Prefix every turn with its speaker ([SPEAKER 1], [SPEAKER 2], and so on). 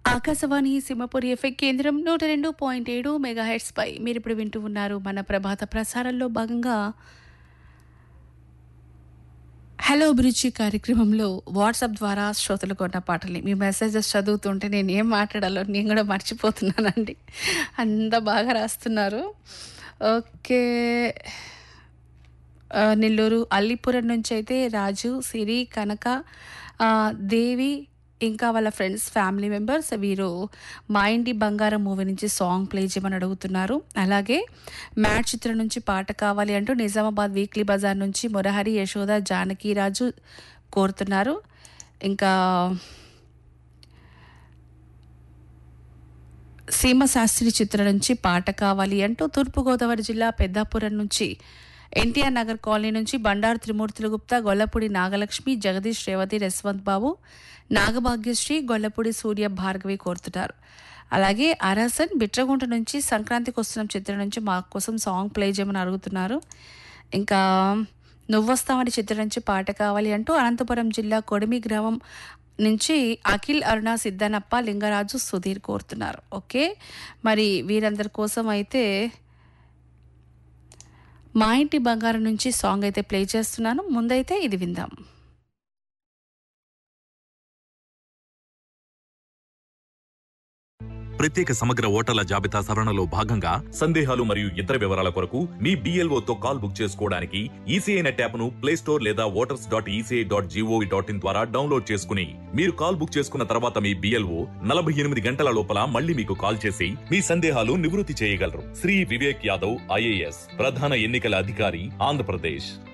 [SPEAKER 1] Akashvani Simhapuri FM కేంద్రం నూట రెండు పాయింట్ ఏడు మెగా పై మీరు ఇప్పుడు వింటూ ఉన్నారు మన ప్రభాత ప్రసారంలో భాగంగా హలో అభిరుచి కార్యక్రమంలో వాట్సాప్ ద్వారా శ్రోతలు కొన్న పాటల్ని మీ మెసేజెస్ చదువుతుంటే నేను ఏం మాట్లాడాలో నేను కూడా మర్చిపోతున్నానండి అంత బాగా రాస్తున్నారు ఓకే ఆ, నెల్లూరు అల్లిపురం నుంచి అయితే రాజు సిరి కనక ఆ, దేవి ఇంకా వాళ్ళ ఫ్రెండ్స్ ఫ్యామిలీ మెంబర్స్ వీరు మా ఇంటి బంగారం మూవీ నుంచి సాంగ్ ప్లే చేయమని అడుగుతున్నారు అలాగే మ్యాట్ చిత్రం నుంచి పాట కావాలి అంటూ నిజామాబాద్ వీక్లీ బజార్ నుంచి మురహరి యశోద జానకి రాజు కోరుతున్నారు ఇంకా సీమ శాస్త్రి చిత్రం నుంచి పాట కావాలి అంటూ తూర్పుగోదావరి జిల్లా పెద్దాపురం నుంచి ఎన్టీఆర్ నగర్ కాలనీ నుంచి బండారు త్రిమూర్తులు గుప్తా గొల్లపూడి నాగలక్ష్మి జగదీష్ రేవతి యశ్వంత్ బాబు నాగభాగ్యశ్రీ గొల్లపూడి సూర్య భార్గవి కోరుతున్నారు అలాగే అరసన్ బిట్రగుంట నుంచి సంక్రాంతికి వస్తున్న చిత్రం నుంచి మా కోసం సాంగ్ ప్లే చేయమని అడుగుతున్నారు ఇంకా నువ్వొస్తామని చిత్రం నుంచి పాట కావాలి అంటూ అనంతపురం జిల్లా కొడిమి గ్రామం నుంచి అఖిల్ అరుణ సిద్ధనప్ప లింగరాజు సుధీర్ కోరుతున్నారు ఓకే మరి వీరందరి కోసం అయితే మా ఇంటి బంగారం నుంచి సాంగ్ అయితే ప్లే చేస్తున్నాను ముందైతే ఇది విందాం
[SPEAKER 2] ప్రత్యేక సమగ్ర ఓటర్ల జాబితా సవరణలో భాగంగా సందేహాలు మరియు ఇతర వివరాల కొరకు మీ BLO తో కాల్ బుక్ చేసుకోవడానికి ఈసీఐ నెట్ యాప్ ను ప్లే స్టోర్ లేదా voters dot ECI dot GOV dot in ద్వారా డౌన్లోడ్ చేసుకుని మీరు కాల్ బుక్ చేసుకున్న తర్వాత మీ బిఎల్ఓ నలభై ఎనిమిది గంటల లోపల మళ్ళీ మీకు కాల్ చేసి మీ సందేహాలు నివృత్తి చేయగలరు శ్రీ వివేక్ యాదవ్ ఐఏఎస్ ప్రధాన ఎన్నికల అధికారి ఆంధ్రప్రదేశ్